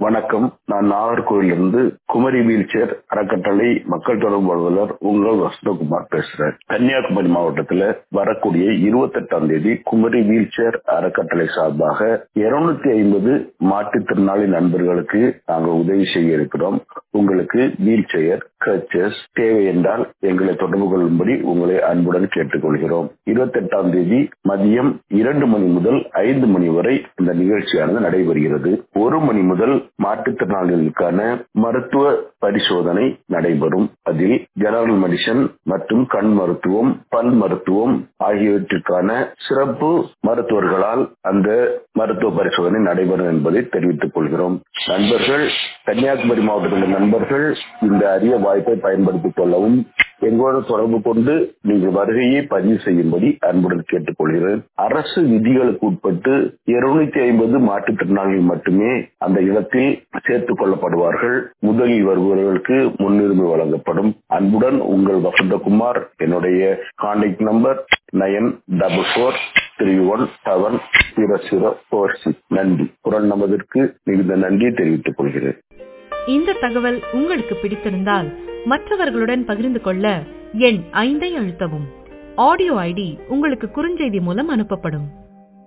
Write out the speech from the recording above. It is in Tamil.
வணக்கம் நான் நாகர்கோவிலிருந்து குமரி வீல் சேர் அறக்கட்டளை மக்கள் தொடர்பு அலுவலர் உங்கள் வசந்தகுமார் பேசுறேன் கன்னியாகுமரி மாவட்டத்தில் வரக்கூடிய இருபத்தெட்டாம் தேதி குமரி வீல் சேர் அறக்கட்டளை சார்பாக இருநூத்தி ஐம்பது மாற்றுத்திறனாளி நண்பர்களுக்கு நாங்கள் உதவி செய்ய இருக்கிறோம் உங்களுக்கு வீல் சேர் கிரச்சஸ் தேவை என்றால் எங்களை தொடர்பு கொள்ளும்படி உங்களை அன்புடன் கேட்டுக்கொள்கிறோம் இருபத்தி எட்டாம் தேதி மதியம் இரண்டு மணி முதல் ஐந்து மணி வரை இந்த நிகழ்ச்சியானது நடைபெறுகிறது ஒரு மணி முதல் மாற்றுத்திறனாளிகளுக்கான மருத்துவ பரிசோதனை நடைபெறும் அதில் ஜெனரல் மெடிசன் மற்றும் கண் மருத்துவம் பல் மருத்துவம் ஆகியவற்றிற்கான சிறப்பு மருத்துவர்களால் அந்த மருத்துவ பரிசோதனை நடைபெறும் என்பதை தெரிவித்துக் கொள்கிறோம் நண்பர்கள் கன்னியாகுமரி மாவட்டத்தில் நண்பர்கள் இந்த அரிய வாய்ப்பை பயன்படுத்திக் கொள்ளவும் எங்களோடு தொடர்பு கொண்டு நீங்கள் வருகையை பதிவு செய்யும்படி அன்புடன் கேட்டுக்கொள்கிறேன் அரசு விதிகளுக்கு உட்பட்டு இருநூத்தி ஐம்பது மாற்றுத்திறனாளிகள் மட்டுமே அந்த இடத்தில் சேர்த்துக் கொள்ளப்படுவார்கள் முதலில் வருபவர்களுக்கு முன்னுரிமை வழங்கப்படும் அன்புடன் உங்கள் வசந்தகுமார் என்னுடைய contact number nine double four three one seven zero zero four six நன்றி குரல் நமதிற்கு மிகுந்த நன்றியை தெரிவித்துக் கொள்கிறேன் இந்த தகவல் உங்களுக்கு பிடித்திருந்தால் மற்றவர்களுடன் பகிர்ந்து கொள்ள எண் ஐந்தை அழுத்தவும் ஆடியோ ஐடி உங்களுக்கு குறுஞ்செய்தி மூலம் அனுப்பப்படும்